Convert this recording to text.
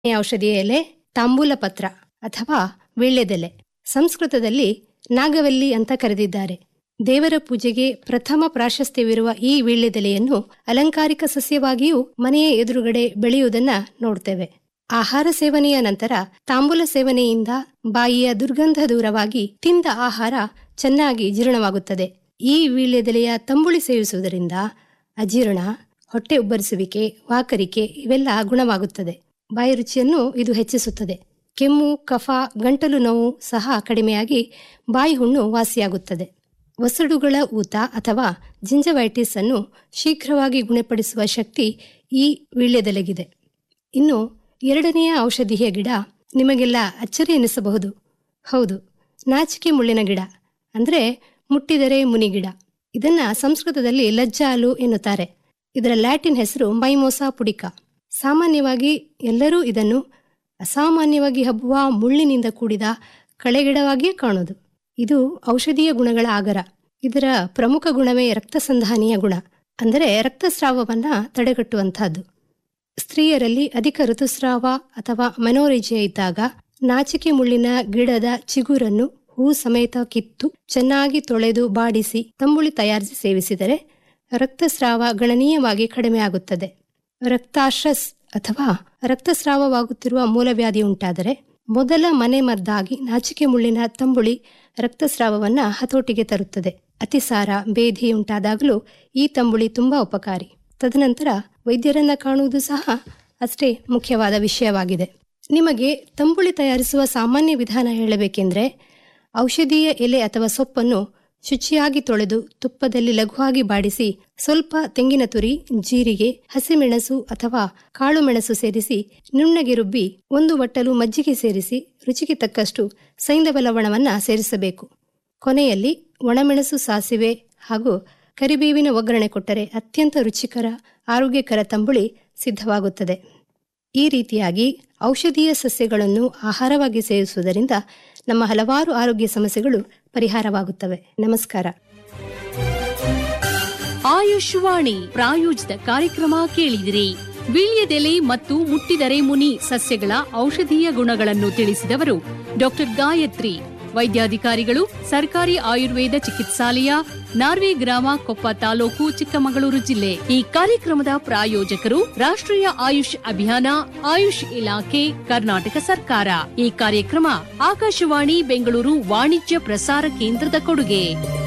ಈ ಔಷಧಿಯ ಎಲೆ ತಾಂಬೂಲ ಪತ್ರ ಅಥವಾ ವೀಳ್ಯದೆಲೆ ಸಂಸ್ಕೃತದಲ್ಲಿ ನಾಗವಲ್ಲಿ ಅಂತ ಕರೆದಿದ್ದಾರೆ ದೇವರ ಪೂಜೆಗೆ ಪ್ರಥಮ ಪ್ರಾಶಸ್ತ್ಯವಿರುವ ಈ ವೀಳ್ಯದೆಲೆಯನ್ನು ಅಲಂಕಾರಿಕ ಸಸ್ಯವಾಗಿಯೂ ಮನೆಯ ಎದುರುಗಡೆ ಬೆಳೆಯುವುದನ್ನ ನೋಡ್ತೇವೆ ಆಹಾರ ಸೇವನೆಯ ನಂತರ ತಾಂಬೂಲ ಸೇವನೆಯಿಂದ ಬಾಯಿಯ ದುರ್ಗಂಧ ದೂರವಾಗಿ ತಿಂದ ಆಹಾರ ಚೆನ್ನಾಗಿ ಜೀರ್ಣವಾಗುತ್ತದೆ ಈ ವೀಳ್ಯದೆಲೆಯ ತಂಬುಳಿ ಸೇವಿಸುವುದರಿಂದ ಅಜೀರ್ಣ ಹೊಟ್ಟೆ ಉಬ್ಬರಿಸುವಿಕೆ ವಾಕರಿಕೆ ಇವೆಲ್ಲ ಗುಣವಾಗುತ್ತದೆ ಬಾಯಿ ರುಚಿಯನ್ನು ಇದು ಹೆಚ್ಚಿಸುತ್ತದೆ ಕೆಮ್ಮು ಕಫ ಗಂಟಲು ನೋವು ಸಹ ಕಡಿಮೆಯಾಗಿ ಬಾಯಿ ಹುಣ್ಣು ವಾಸಿಯಾಗುತ್ತದೆ ವಸಡುಗಳ ಊತ ಅಥವಾ ಜಿಂಜವೈಟಿಸ್ ಅನ್ನು ಶೀಘ್ರವಾಗಿ ಗುಣಪಡಿಸುವ ಶಕ್ತಿ ಈ ವೀಳ್ಯದೆಲೆಗಿದೆ ಇನ್ನು ಎರಡನೆಯ ಔಷಧೀಯ ಗಿಡ ನಿಮಗೆಲ್ಲ ಅಚ್ಚರಿ ಎನಿಸಬಹುದು ಹೌದು ನಾಚಿಕೆ ಮುಳ್ಳಿನ ಗಿಡ ಅಂದ್ರೆ ಮುಟ್ಟಿದರೆ ಮುನಿಗಿಡ ಇದನ್ನ ಸಂಸ್ಕೃತದಲ್ಲಿ ಲಜ್ಜಾಲು ಎನ್ನುತ್ತಾರೆ ಇದರ ಲ್ಯಾಟಿನ್ ಹೆಸರು ಮೈಮೋಸಾ ಪುಡಿಕ ಸಾಮಾನ್ಯವಾಗಿ ಎಲ್ಲರೂ ಇದನ್ನು ಅಸಾಮಾನ್ಯವಾಗಿ ಹಬ್ಬುವ ಮುಳ್ಳಿನಿಂದ ಕೂಡಿದ ಕಳೆಗಿಡವಾಗಿಯೇ ಕಾಣುವುದು ಇದು ಔಷಧೀಯ ಗುಣಗಳ ಆಗರ ಇದರ ಪ್ರಮುಖ ಗುಣವೇ ರಕ್ತ ಸಂಧಾನೀಯ ಗುಣ ಅಂದರೆ ರಕ್ತಸ್ರಾವವನ್ನ ತಡೆಗಟ್ಟುವಂತಹದ್ದು ಸ್ತ್ರೀಯರಲ್ಲಿ ಅಧಿಕ ಋತುಸ್ರಾವ ಅಥವಾ ಮನೋರೇಜಿಯ ಇದ್ದಾಗ ನಾಚಿಕೆ ಮುಳ್ಳಿನ ಗಿಡದ ಚಿಗುರನ್ನು ಹೂ ಸಮೇತ ಕಿತ್ತು ಚೆನ್ನಾಗಿ ತೊಳೆದು ಬಾಡಿಸಿ ತಂಬುಳಿ ತಯಾರಿಸಿ ಸೇವಿಸಿದರೆ ರಕ್ತಸ್ರಾವ ಗಣನೀಯವಾಗಿ ಕಡಿಮೆಯಾಗುತ್ತದೆ ರಕ್ತಾಶ್ರಸ್ ಅಥವಾ ರಕ್ತಸ್ರಾವವಾಗುತ್ತಿರುವ ಮೂಲವ್ಯಾಧಿ ಉಂಟಾದರೆ ಮೊದಲ ಮನೆ ಮದ್ದಾಗಿ ನಾಚಿಕೆ ಮುಳ್ಳಿನ ತಂಬುಳಿ ರಕ್ತಸ್ರಾವವನ್ನ ಹತೋಟಿಗೆ ತರುತ್ತದೆ ಅತಿಸಾರ ಬೇಧಿ ಉಂಟಾದಾಗಲೂ ಈ ತಂಬುಳಿ ತುಂಬಾ ಉಪಕಾರಿ ತದನಂತರ ವೈದ್ಯರನ್ನ ಕಾಣುವುದು ಸಹ ಅಷ್ಟೇ ಮುಖ್ಯವಾದ ವಿಷಯವಾಗಿದೆ ನಿಮಗೆ ತಂಬುಳಿ ತಯಾರಿಸುವ ಸಾಮಾನ್ಯ ವಿಧಾನ ಹೇಳಬೇಕೆಂದ್ರೆ ಔಷಧೀಯ ಎಲೆ ಅಥವಾ ಸೊಪ್ಪನ್ನು ಶುಚಿಯಾಗಿ ತೊಳೆದು ತುಪ್ಪದಲ್ಲಿ ಲಘುವಾಗಿ ಬಾಡಿಸಿ ಸ್ವಲ್ಪ ತೆಂಗಿನ ತುರಿ ಜೀರಿಗೆ ಹಸಿಮೆಣಸು ಅಥವಾ ಕಾಳು ಮೆಣಸು ಸೇರಿಸಿ ನುಣ್ಣಗೆ ರುಬ್ಬಿ ಒಂದು ಬಟ್ಟಲು ಮಜ್ಜಿಗೆ ಸೇರಿಸಿ ರುಚಿಗೆ ತಕ್ಕಷ್ಟು ಸೈಂಧವ ಲವಣವನ್ನ ಸೇರಿಸಬೇಕು ಕೊನೆಯಲ್ಲಿ ಒಣಮೆಣಸು ಸಾಸಿವೆ ಹಾಗೂ ಕರಿಬೇವಿನ ಒಗ್ಗರಣೆ ಕೊಟ್ಟರೆ ಅತ್ಯಂತ ರುಚಿಕರ ಆರೋಗ್ಯಕರ ತಂಬುಳಿ ಸಿದ್ಧವಾಗುತ್ತದೆ ಈ ರೀತಿಯಾಗಿ ಔಷಧೀಯ ಸಸ್ಯಗಳನ್ನು ಆಹಾರವಾಗಿ ಸೇವಿಸುವುದರಿಂದ ನಮ್ಮ ಹಲವಾರು ಆರೋಗ್ಯ ಸಮಸ್ಯೆಗಳು ಪರಿಹಾರವಾಗುತ್ತವೆ ನಮಸ್ಕಾರ ಆಯುಷ್ವಾಣಿ ಪ್ರಾಯೋಜಿತ ಕಾರ್ಯಕ್ರಮ ಕೇಳಿದಿರಿ ವೀಳ್ಯದೆಲೆ ಮತ್ತು ಮುಟ್ಟಿದರೆ ಮುನಿ ಸಸ್ಯಗಳ ಔಷಧೀಯ ಗುಣಗಳನ್ನು ತಿಳಿಸಿದವರು ಡಾಕ್ಟರ್ ಗಾಯತ್ರಿ ವೈದ್ಯಾಧಿಕಾರಿಗಳು ಸರ್ಕಾರಿ ಆಯುರ್ವೇದ ಚಿಕಿತ್ಸಾಲಯ ನಾರ್ವೆ ಗ್ರಾಮ ಕೊಪ್ಪ ತಾಲೂಕು ಚಿಕ್ಕಮಗಳೂರು ಜಿಲ್ಲೆ ಈ ಕಾರ್ಯಕ್ರಮದ ಪ್ರಾಯೋಜಕರು ರಾಷ್ಟ್ರೀಯ ಆಯುಷ್ ಅಭಿಯಾನ ಆಯುಷ್ ಇಲಾಖೆ ಕರ್ನಾಟಕ ಸರ್ಕಾರ ಈ ಕಾರ್ಯಕ್ರಮ ಆಕಾಶವಾಣಿ ಬೆಂಗಳೂರು ವಾಣಿಜ್ಯ ಪ್ರಸಾರ ಕೇಂದ್ರದ ಕೊಡುಗೆ